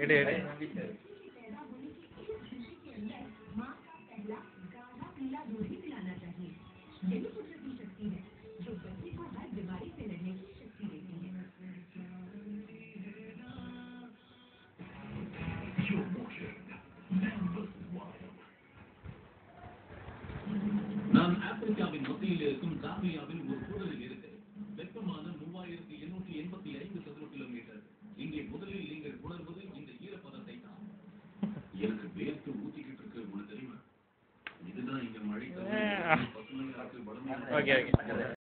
கிடையாது நான் ஆப்பிரிக்காவின் மத்தியில் இருக்கும் சாம்பியாவில் ஒரு சூழலில் இருக்கிறேன் வெப்பமான மூவாயிரத்தி எண்ணூற்றி எண்பத்தி ஐந்து